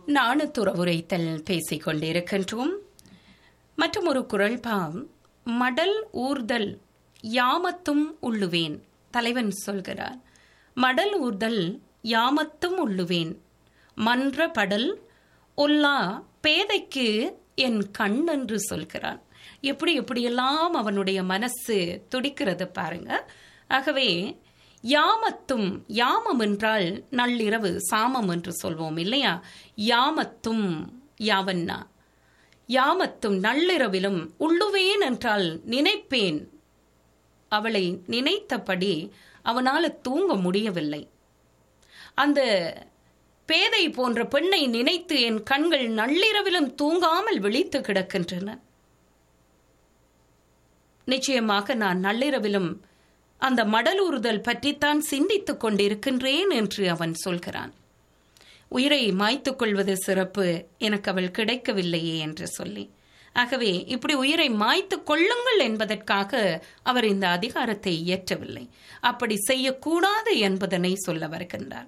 நாணத்துறவுரைத்தல் பேசிக் கொண்டிருக்கின்றோம் மற்றும் ஒரு குரல் பாம் மடல் ஊர்தல் யாமத்தும் உள்ளுவேன் தலைவன் சொல்கிறார் மடல் ஊர்தல் யாமத்தும் உள்ளுவேன் மன்ற படல் ஒல்லா பேதைக்கு என் கண் என்று சொல்கிறான் எப்படி எப்படியெல்லாம் அவனுடைய மனசு துடிக்கிறது பாருங்க ஆகவே யாமத்தும் யாமம் என்றால் நள்ளிரவு சாமம் என்று சொல்வோம் இல்லையா யாமத்தும் யாவன்னா யாமத்தும் நள்ளிரவிலும் உள்ளுவேன் என்றால் நினைப்பேன் அவளை நினைத்தபடி அவனால் தூங்க முடியவில்லை அந்த பேதை போன்ற பெண்ணை நினைத்து என் கண்கள் நள்ளிரவிலும் தூங்காமல் விழித்து கிடக்கின்றன நிச்சயமாக நான் நள்ளிரவிலும் அந்த மடலூறுதல் பற்றித்தான் சிந்தித்துக் கொண்டிருக்கின்றேன் என்று அவன் சொல்கிறான் உயிரை மாய்த்துக் கொள்வது சிறப்பு எனக்கு அவள் கிடைக்கவில்லையே என்று சொல்லி ஆகவே இப்படி உயிரை மாய்த்து கொள்ளுங்கள் என்பதற்காக அவர் இந்த அதிகாரத்தை இயற்றவில்லை அப்படி செய்யக்கூடாது என்பதனை சொல்ல வருகின்றார்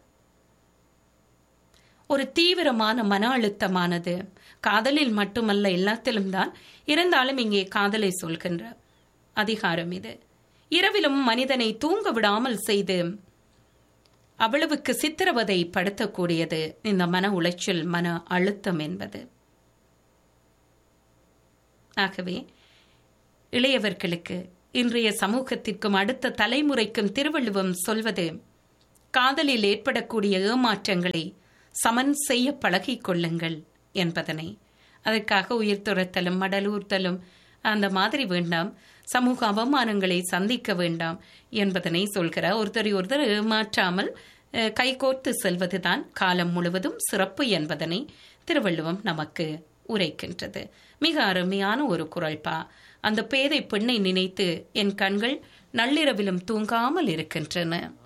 ஒரு தீவிரமான மன அழுத்தமானது காதலில் மட்டுமல்ல எல்லாத்திலும் தான் இருந்தாலும் இங்கே காதலை சொல்கின்ற அதிகாரம் இது இரவிலும் மனிதனை தூங்க விடாமல் செய்து அவ்வளவுக்கு சித்திரவதை படுத்தக்கூடியது இந்த மன உளைச்சல் மன அழுத்தம் என்பது ஆகவே இளையவர்களுக்கு இன்றைய சமூகத்திற்கும் அடுத்த தலைமுறைக்கும் திருவள்ளுவம் சொல்வது காதலில் ஏற்படக்கூடிய ஏமாற்றங்களை சமன் செய்ய பழகிக் கொள்ளுங்கள் என்பதனை அதற்காக உயிர் துரத்தலும் மடலூர்த்தலும் அந்த மாதிரி வேண்டாம் சமூக அவமானங்களை சந்திக்க வேண்டாம் என்பதனை சொல்கிறார் ஒருத்தரை ஒருத்தர் ஏமாற்றாமல் கைகோர்த்து செல்வதுதான் காலம் முழுவதும் சிறப்பு என்பதனை திருவள்ளுவம் நமக்கு உரைக்கின்றது மிக அருமையான ஒரு குரல்பா அந்த பேதை பெண்ணை நினைத்து என் கண்கள் நள்ளிரவிலும் தூங்காமல் இருக்கின்றன